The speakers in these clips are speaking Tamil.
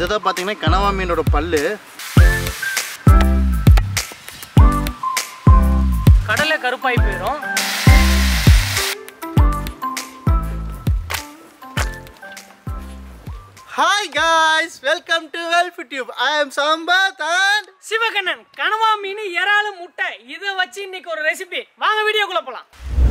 இதுதான் பார்த்தீங்கன்னா கனவா மீனோட பல்லு கடலை கருப்பாய் போயிடும் hi guys welcome to Welf Tube I am Sampath and Sivakannan கனவா மீன் இறாலு முட்டை இதை வச்சு இன்னைக்கு ஒரு ரெசிபி வாங்க வீடியோக்குள்ள போலாம்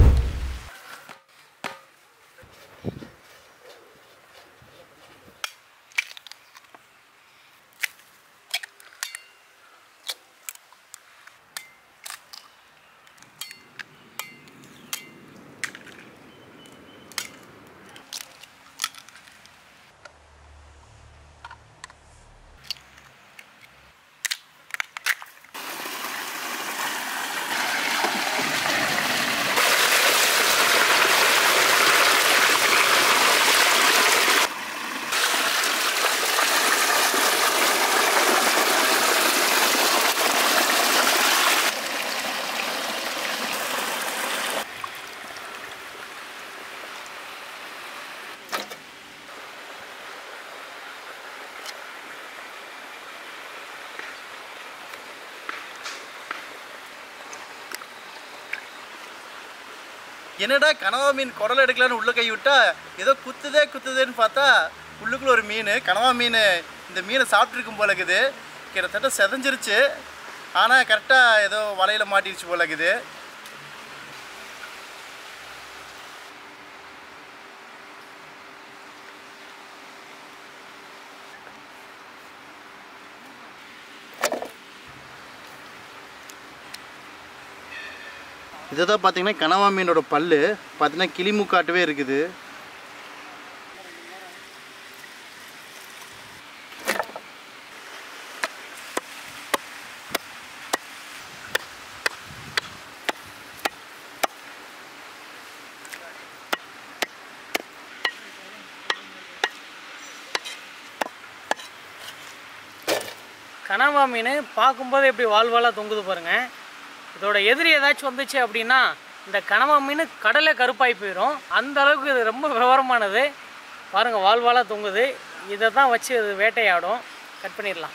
என்னடா கனவா மீன் குடல் எடுக்கலான்னு உள்ள கை விட்டா ஏதோ குத்துதே குத்துதேன்னு பார்த்தா உள்ளுக்குள்ள ஒரு மீன் கனவா மீன் இந்த மீனை சாப்பிட்ருக்கும் போல இருக்குது கிட்டத்தட்ட செதஞ்சிருச்சு ஆனால் கரெக்டாக ஏதோ வலையில மாட்டிருச்சு போல இருக்குது இதுதான் பார்த்தீங்கன்னா கனவா மீனோட பல்லு பார்த்தீங்கன்னா கிளிமுக்காட்டவே இருக்குது கனவா மீன் பார்க்கும்போது எப்படி வால் வாலாக தொங்குது பாருங்க இதோட எதிரி ஏதாச்சும் வந்துச்சு அப்படின்னா இந்த கனவா மீன் கடலை கருப்பாய் போயிடும் அந்த அளவுக்கு இது ரொம்ப விவரமானது பாருங்க வால் வாலாக தொங்குது இதை தான் வச்சு இது வேட்டையாடும் கட் பண்ணிடலாம்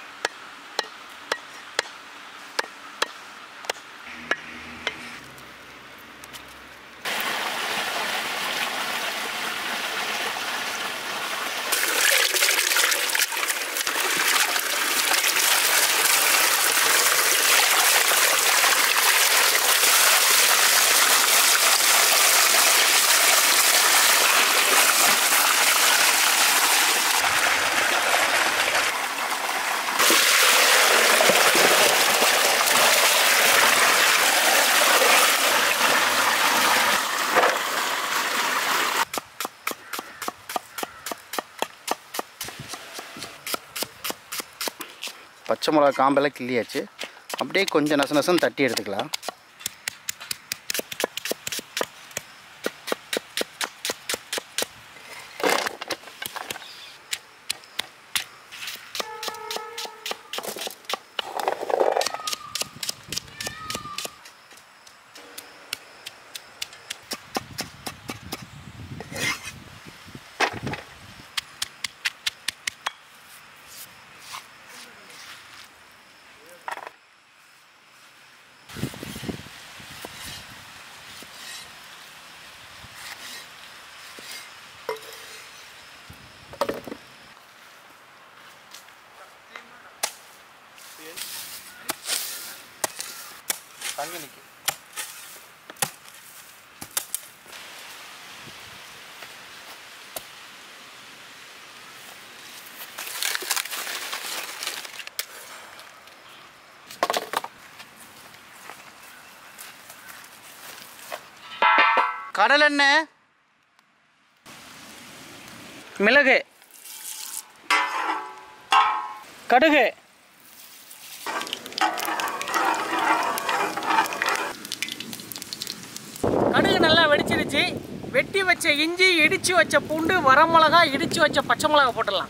பச்சை மிளகா காம்பெல்லாம் கிள்ளியாச்சு அப்படியே கொஞ்சம் நச நசன்னு தட்டி எடுத்துக்கலாம் தங்கி நிற்கும் கடல் எண்ணெய் மிளகு கடுகு கடுகு நல்லா வெடிச்சிருச்சு வெட்டி வச்ச இஞ்சி இடிச்சு வச்ச பூண்டு வரமிளகா இடிச்சு வச்ச பச்சை மிளகா போட்டுடலாம்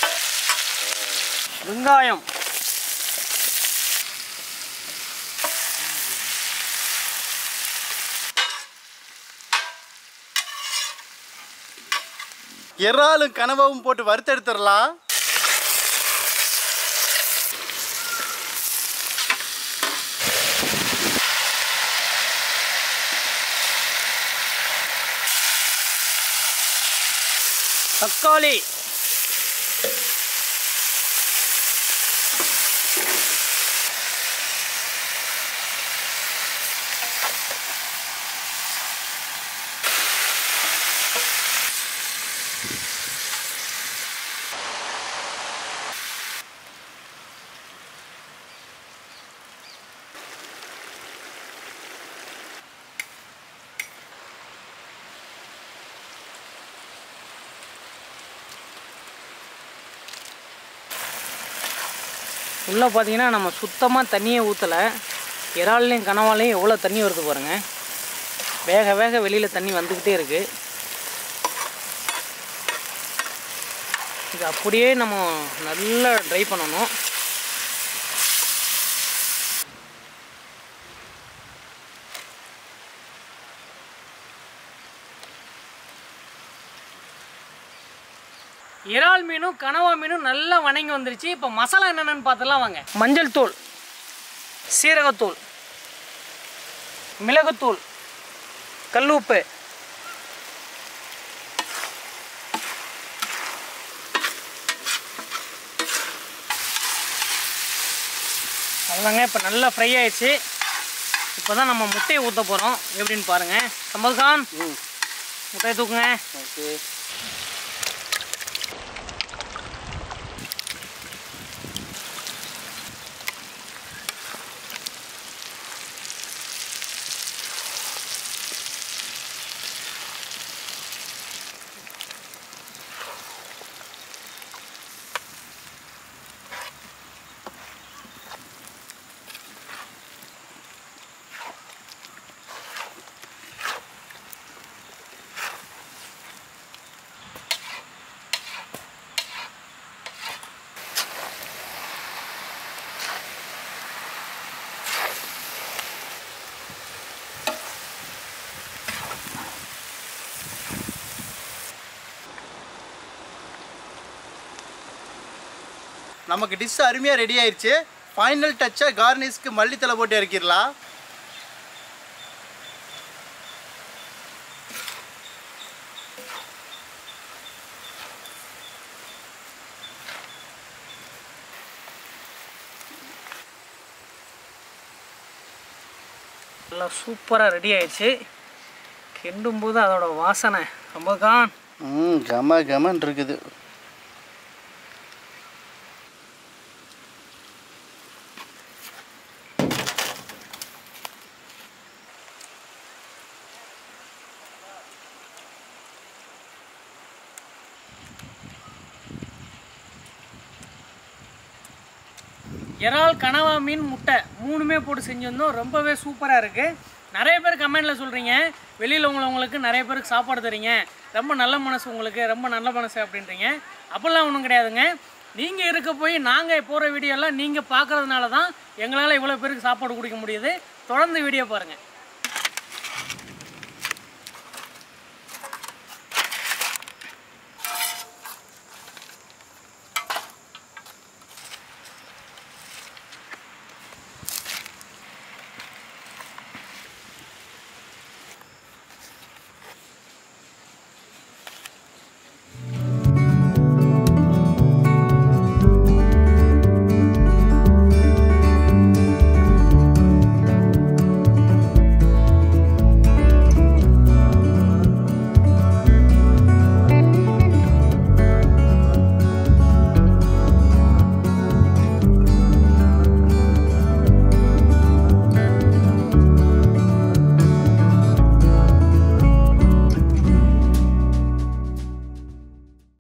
வெங்காயம் இறாலும் கனவாவும் போட்டு வறுத்தெடுத்துடலாம் தக்காளி உள்ளே பார்த்தீங்கன்னா நம்ம சுத்தமாக தண்ணியே ஊற்றலை இறால்லையும் கனவாலையும் எவ்வளோ தண்ணி வருது பாருங்கள் வேக வேக வெளியில் தண்ணி வந்துக்கிட்டே இருக்குது இது அப்படியே நம்ம நல்லா ட்ரை பண்ணணும் இறால் மீனும் கனவா மீனும் நல்லா வணங்கி வந்துருச்சு இப்போ மசாலா என்னென்னு பார்த்துலாம் வாங்க மஞ்சள் தூள் சீரகத்தூள் மிளகுத்தூள் கல்லுப்பு அதுதாங்க இப்போ நல்லா ஃப்ரை ஆயிடுச்சு இப்போ தான் நம்ம முட்டையை ஊற்ற போகிறோம் எப்படின்னு பாருங்கள் சம்பதுகான் முட்டையை தூக்குங்க ஓகே நமக்கு டிஷ் அருமையாக ரெடி ஆயிடுச்சு ஃபைனல் டச்சாக கார்னிஷ்க்கு மல்லித்தலை போட்டு இறக்கிடலாம் நல்லா சூப்பராக ரெடி ஆயிடுச்சு கிண்டும் போது அதோட வாசனை சம்பதுகான் ம் கம கமன் இருக்குது இறால் கனவா மீன் முட்டை மூணுமே போட்டு செஞ்சுருந்தோம் ரொம்பவே சூப்பராக இருக்குது நிறைய பேர் கமெண்டில் சொல்கிறீங்க வெளியில் உள்ளவங்களுக்கு நிறைய பேருக்கு சாப்பாடு தரீங்க ரொம்ப நல்ல மனசு உங்களுக்கு ரொம்ப நல்ல மனசு அப்படின்றீங்க அப்படிலாம் ஒன்றும் கிடையாதுங்க நீங்கள் இருக்க போய் நாங்கள் போகிற வீடியோலாம் நீங்கள் பார்க்கறதுனால தான் எங்களால் இவ்வளோ பேருக்கு சாப்பாடு கொடுக்க முடியுது தொடர்ந்து வீடியோ பாருங்கள்